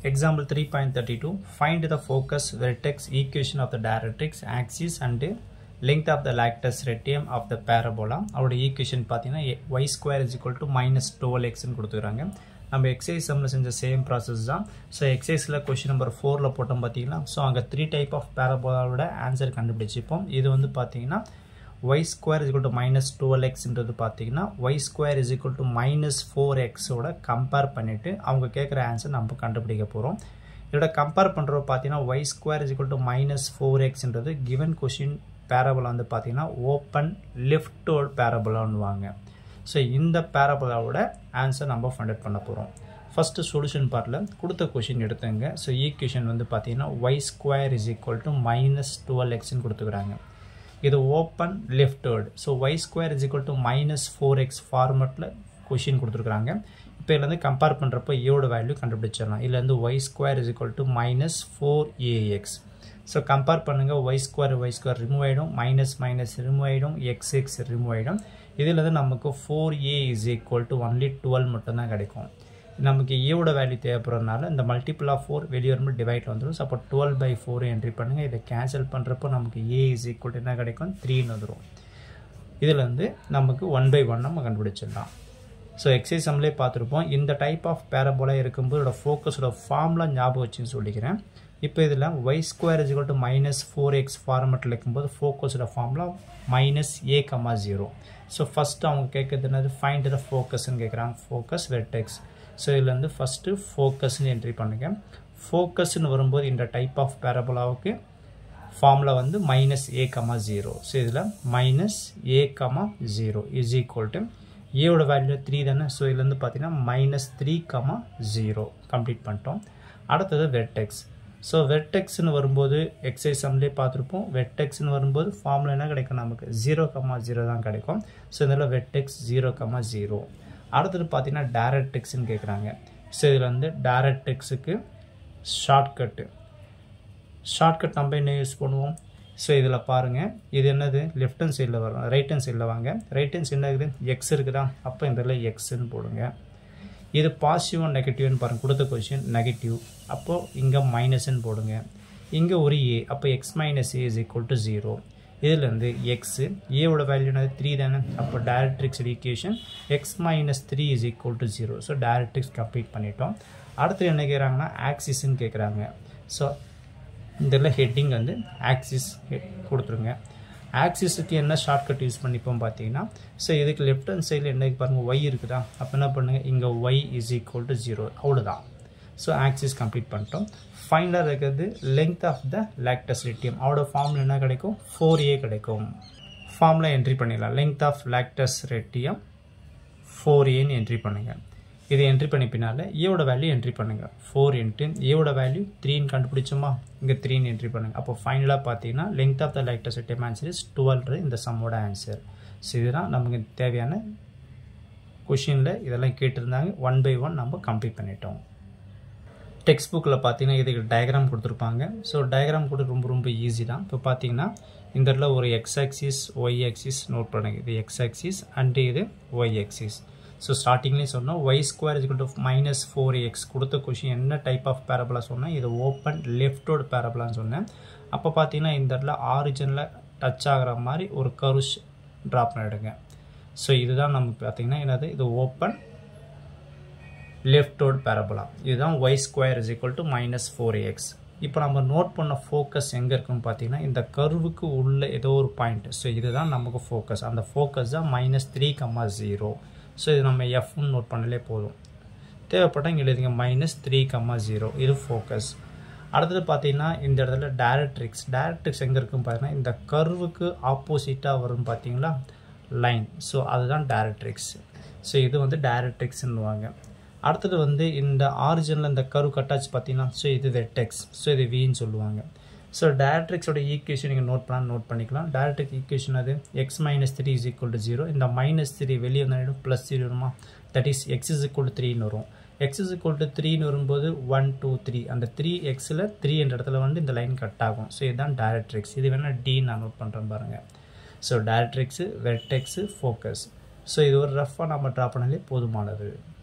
Example 3.32 Find the focus vertex equation of the directrix axis and length of the lactus retium of the parabola அவரோட equation பார்த்தீங்கன்னா y square is equal to minus twelve எக்ஸ்னு கொடுத்துக்கிறாங்க நம்ம exercise சம்மில் செஞ்ச same process தான் so எக்ஸைஸில் question number ஃபோரில் போட்டோம் பார்த்தீங்கன்னா ஸோ அங்கே த்ரீ டைப் ஆஃப் பேரபோலாவோட ஆன்சர் கண்டுபிடிச்சிப்போம் இது வந்து பார்த்தீங்கன்னா y square is equal to minus twelve எக்ஸ்ன்றது பார்த்தீங்கன்னா y square is equal to minus four எக்ஸோட கம்பேர் பண்ணிவிட்டு அவங்க கேட்குற ஆன்சர் நம்ம கண்டுபிடிக்க போகிறோம் இதோட கம்பேர் பண்ணுறப்ப பார்த்தீங்கன்னா y square is equal to minus four எக்ஸ்ன்றது கிவன் கொஷின் பேரபோலா வந்து பார்த்தீங்கன்னா ஓப்பன் லெஃப்டோட் பேரபோலான்னுவாங்க ஸோ இந்த பேரபோலாவோட ஆன்சர் நம்ம ஃபைண்ட் அவுட் பண்ண போகிறோம் ஃபஸ்ட்டு சொல்யூஷன் பார்ட்டில் கொடுத்த கொஷின் எடுத்துங்க ஸோ ஈக்குவேஷன் வந்து பார்த்தீங்கன்னா y square is equal to minus twelve எக்ஸ்னு கொடுத்துக்கிறாங்க இது ஓப்பன் லெஃப்டோடு so y square is equal to minus four x ஃபார்மெட்டில் கொஷின் கொடுத்துருக்குறாங்க இப்போ இதுலேருந்து கம்பேர் பண்ணுறப்போ ஏவோட வேல்யூ கண்டுபிடிச்சிடலாம் இதுலேருந்து y square is equal to minus four a x so compare பண்ணுங்கள் y square y square remove ஆகிடும் மைனஸ் மைனஸ் ரிமூவ் ஆகிடும் எக்ஸ் எக்ஸ் ரிமூவ் ஆகிடும் இதில் வந்து நமக்கு four a is equal to only twelve மட்டும்தான் கிடைக்கும் நமக்கு ஏவோட வேல்யூ தேவைப்படுறதுனால இந்த மல்டிபிள் ஆஃப் ஃபோர் வெளியே வரும்போது டிவைட் வந்துடும் ஸோ அப்போ டுவெல் பை ஃபோர் என்ட்ரி பண்ணுங்கள் இதை கேன்சல் பண்ணுறப்போ நமக்கு ஏ இஸ் ஈக்குவல் டு என்ன கிடைக்கும் த்ரீன்னு வந்துடும் இதில் வந்து நமக்கு ஒன் பை ஒன் நம்ம கண்டுபிடிச்சிடலாம் ஸோ எக்ஸைஸ் சம்லே பார்த்துருப்போம் இந்த டைப் ஆஃப் பேரபோலாக இருக்கும்போது இதோட ஃபோக்கஸோட ஃபார்ம்லாம் ஞாபகம் வச்சுன்னு சொல்லிக்கிறேன் இப்போ இதில் y square is to minus four x ஃபார்மெட்டில் இருக்கும்போது ஃபோக்கஸோட ஃபார்ம்லாம் minus a comma zero so first அவங்க கேட்குறது என்னது ஃபைண்ட் த ஃபோக்கஸ்ன்னு கேட்குறாங்க ஃபோக்கஸ் வெர்டெக்ஸ் ஸோ இதில் வந்து ஃபஸ்ட்டு ஃபோக்கஸ்ன்னு என்ட்ரி பண்ணுங்கள் ஃபோக்கஸ்ன்னு வரும்போது இந்த டைப் ஆஃப் பேரபோலாவுக்கு ஃபார்மில் வந்து minus a comma zero so இதில் minus a comma zero is equal to ஏவோட வேல்யூ த்ரீ தானே ஸோ இதுலேருந்து பார்த்தீங்கன்னா minus three comma zero complete பண்ணிட்டோம் அடுத்தது வெர்டெக்ஸ் ஸோ வெர்டெக்ஸ்னு வரும்போது எக்ஸைஸ் சம்லேயே பார்த்துருப்போம் வெர்டெக்ஸ்னு வரும்போது ஃபார்மில் என்ன கிடைக்கும் நமக்கு ஜீரோ கமா ஜீரோ தான் கிடைக்கும் ஸோ இதில் வெர்டெக்ஸ் ஜீரோ கமா ஜீரோ அடுத்தது பார்த்தீங்கன்னா டேரக்டெக்ஸ்ன்னு கேட்குறாங்க ஸோ இதில் வந்து டேரக்டெக்ஸுக்கு ஷார்ட்கட்டு ஷார்ட்கட் நம்ம என்ன யூஸ் பண்ணுவோம் ஸோ இதில் பாருங்கள் இது என்னது லெஃப்ட் ஹேண்ட் சைடில் வரும் ரைட் ஹேண்ட் சைடில் வாங்க ரைட் ஹேண்ட் சைடில் இருக்குது எக்ஸ் இருக்குதா அப்போ இந்த இதில் எக்ஸ்ன்னு போடுங்க இது பாசிட்டிவ் நெகட்டிவ்னு பாருங்கள் கொடுத்த கொஷின் நெகட்டிவ் அப்போது இங்கே மைனஸ்ன்னு போடுங்க இங்கே ஒரு ஏ அப்போ x minus a is equal to zero இதுலேருந்து எக்ஸு ஏவோட வேல்யூ என்னது த்ரீ தானே அப்போ directrix equation x minus three is equal to zero so directrix complete பண்ணிட்டோம் அடுத்து என்ன கேட்குறாங்கன்னா ஆக்சிஸ்ன்னு கேட்குறாங்க ஸோ இதில் ஹெட்டிங் வந்து ஆக்சிஸ் கொடுத்துருங்க ஆக்சிஸுக்கு என்ன ஷார்ட்கட் யூஸ் பண்ணிப்போம் பார்த்தீங்கன்னா ஸோ இதுக்கு லெஃப்ட் ஹேண்ட் சைடில் என்ன பாருங்கள் ஒய் இருக்குதா அப்போ என்ன பண்ணுங்கள் இங்கே y is equal to zero அவ்வளோதான் ஸோ ஆக்சிஸ் கம்ப்ளீட் பண்ணிட்டோம் ஃபைனலாக இருக்கிறது லென்த் ஆஃப் த லாக்டஸ் ரெட்டியம் அவரோட ஃபார்மில் என்ன கிடைக்கும் ஃபோர் ஏ கிடைக்கும் ஃபார்மில் என்ட்ரி பண்ணிடலாம் length of latus rectum four ஏன்னு என்ட்ரி பண்ணுங்கள் இது என்ட்ரி பண்ணி பின்னால் ஏவோட வேல்யூ என்ட்ரி பண்ணுங்கள் ஃபோர் இன்ட்டு ஏவோட வேல்யூ த்ரீன்னு கண்டுபிடிச்சோமா இங்கே த்ரீன்னு என்ட்ரி பண்ணுங்கள் அப்போ ஃபைனலாக பார்த்தீங்கன்னா length of the latus time answer is twelve இந்த சம்மோட ஆன்சர் ஸோ இதுதான் நமக்கு தேவையான கொஷினில் இதெல்லாம் கேட்டிருந்தாங்க ஒன் பை ஒன் நம்ம கம்ப்ளீட் பண்ணிட்டோம் டெக்ஸ்ட் புக்கில் பார்த்தீங்கன்னா இதுக்கு டயக்ராம் கொடுத்துருப்பாங்க ஸோ டயக்ராம் கூட ரொம்ப ரொம்ப ஈஸி தான் இப்போ பார்த்தீங்கன்னா இந்த இடத்துல ஒரு x axis y axis note பண்ணுங்க இது எக்ஸ் ஆக்சிஸ் அண்டு இது ஒய் ஆக்சிஸ் ஸோ ஸ்டார்டிங்லேயே சொன்னோம் y square is to minus four x கொடுத்த கொஷின் என்ன டைப் ஆஃப் பேரபலா சொன்னேன் இது ஓப்பன் லெஃப்டோட பேரபலான்னு சொன்னேன் அப்போ பார்த்தீங்கன்னா இந்த இடத்துல ஆரிஜினில் டச் ஆகிற மாதிரி ஒரு கருஷ் ட்ராப் பண்ணிடுங்க ஸோ இதுதான் நமக்கு பார்த்தீங்கன்னா என்னது இது ஓப்பன் லெஃப்டோட் பேரபலா இதுதான் y square is equal to minus four x இப்போ நம்ம நோட் பண்ண ஃபோக்கஸ் எங்கே இருக்குன்னு பார்த்தீங்கன்னா இந்த கர்வுக்கு உள்ள ஏதோ ஒரு பாயிண்ட் ஸோ இதுதான் நமக்கு ஃபோக்கஸ் அந்த ஃபோக்கஸ் தான் minus three comma zero so இது நம்ம எஃப்னு நோட் பண்ணலே போதும் தேவைப்பட்டால் இங்கே எழுதிங்க மைனஸ் த்ரீ கம்மா ஜீரோ இது ஃபோக்கஸ் அடுத்தது பார்த்தீங்கன்னா இந்த இடத்துல டேரக்ட்ரிக்ஸ் டேரக்ட்ரிக்ஸ் எங்கே இருக்குன்னு பார்த்தீங்கன்னா இந்த கர்வுக்கு ஆப்போசிட்டாக வரும் பார்த்தீங்களா லைன் ஸோ அதுதான் டேரக்ட்ரிக்ஸ் ஸோ இது வந்து டேரக்ட்ரிக்ஸ்ன்னுவாங்க அடுத்தது வந்து இந்த ஆரிஜினில் இந்த கரு கட்டாச்சு பார்த்தீங்கன்னா ஸோ இது வெட்டெக்ஸ் ஸோ இது வின்னு சொல்லுவாங்க ஸோ டேரக்ட்ரிக்ஸோட ஈக்குவேஷன் நீங்கள் நோட் பண்ணலாம் நோட் பண்ணிக்கலாம் டேரக்ட்ரிக் ஈக்குவேஷன் அது x minus three is equal to zero இந்த மைனஸ் த்ரீ வெளியே வந்தாலும் ப்ளஸ் த்ரீ வருமா that is x is equal to த்ரீன்னு வரும் எக்ஸ் இஸ் ஈக்குவல் டு த்ரீன்னு வரும்போது ஒன் டூ த்ரீ அந்த த்ரீ எக்ஸில் த்ரீ என்ற இடத்துல வந்து இந்த லைன் கட் ஆகும் ஸோ இதுதான் டேரக்ட்ரிக்ஸ் இது வேணால் டி நான் நோட் பண்ணுறேன் பாருங்கள் ஸோ டேரக்ட்ரிக்ஸு வெர்டெக்ஸு ஃபோக்கஸ் ஸோ இது ஒரு ரஃபாக நம்ம ட்ரா பண்ணாலே போதுமானது